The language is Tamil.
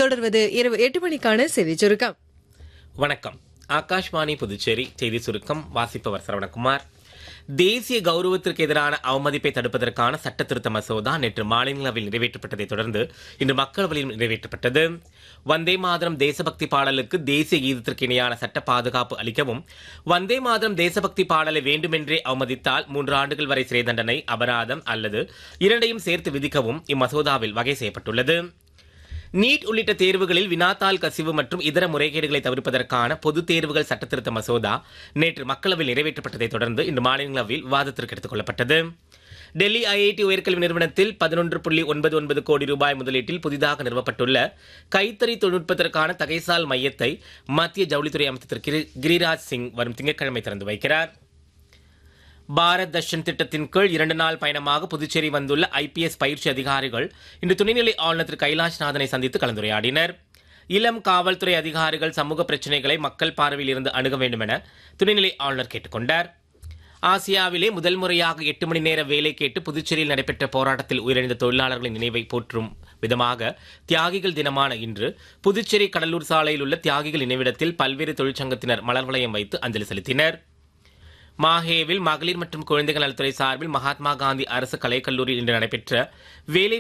தொடர்வது இரவு எட்டு மணிக்கான செய்தி சுருக்கம் வணக்கம் ஆகாஷ்வாணி புதுச்சேரி செய்தி சுருக்கம் வாசிப்பவர் சரவணகுமார் தேசிய கௌரவத்திற்கு எதிரான அவமதிப்பை தடுப்பதற்கான சட்ட திருத்த மசோதா நேற்று மாநிலங்களவையில் நிறைவேற்றப்பட்டதைத் தொடர்ந்து இன்று மக்களவையில் நிறைவேற்றப்பட்டது வந்தே மாதரம் தேசபக்தி பாடலுக்கு தேசிய கீதத்திற்கு இணையான சட்ட பாதுகாப்பு அளிக்கவும் வந்தே மாதரம் தேசபக்தி பாடலை வேண்டுமென்றே அவமதித்தால் மூன்று ஆண்டுகள் வரை சிறை தண்டனை அபராதம் அல்லது இரண்டையும் சேர்த்து விதிக்கவும் இம்மசோதாவில் வகை செய்யப்பட்டுள்ளது நீட் உள்ளிட்ட தேர்வுகளில் வினாத்தாள் கசிவு மற்றும் இதர முறைகேடுகளை தவிர்ப்பதற்கான பொதுத் தேர்வுகள் சட்டத்திருத்த மசோதா நேற்று மக்களவையில் நிறைவேற்றப்பட்டதைத் தொடர்ந்து இன்று மாநிலங்களவையில் விவாதத்திற்கு எடுத்துக் கொள்ளப்பட்டது டெல்லி ஐஐடி உயர்கல்வி நிறுவனத்தில் பதினொன்று புள்ளி ஒன்பது ஒன்பது கோடி ரூபாய் முதலீட்டில் புதிதாக நிறுவப்பட்டுள்ள கைத்தறி தொழில்நுட்பத்திற்கான தகைசால் மையத்தை மத்திய ஜவுளித்துறை அமைச்சர் திரு கிரி- கிரிராஜ் சிங் வரும் திங்கட்கிழமை திறந்து வைக்கிறார் பாரத் தர்ஷன் திட்டத்தின் கீழ் இரண்டு நாள் பயணமாக புதுச்சேரி வந்துள்ள ஐபிஎஸ் பயிற்சி அதிகாரிகள் இன்று துணைநிலை ஆளுநர் திரு கைலாஷ்நாதனை சந்தித்து கலந்துரையாடினர் இளம் காவல்துறை அதிகாரிகள் சமூக பிரச்சினைகளை மக்கள் பார்வையில் இருந்து அணுக வேண்டும் என துணைநிலை ஆளுநர் கேட்டுக்கொண்டார் ஆசியாவிலே முதல் முறையாக எட்டு மணி நேர வேலை கேட்டு புதுச்சேரியில் நடைபெற்ற போராட்டத்தில் உயிரிழந்த தொழிலாளர்களின் நினைவை போற்றும் விதமாக தியாகிகள் தினமான இன்று புதுச்சேரி கடலூர் சாலையில் உள்ள தியாகிகள் நினைவிடத்தில் பல்வேறு தொழிற்சங்கத்தினர் மலர் வளையம் வைத்து அஞ்சலி செலுத்தினர் மாஹேவில் மகளிர் மற்றும் குழந்தைகள் நலத்துறை சார்பில் மகாத்மா காந்தி அரசு கலைக்கல்லூரியில் இன்று நடைபெற்ற வேலை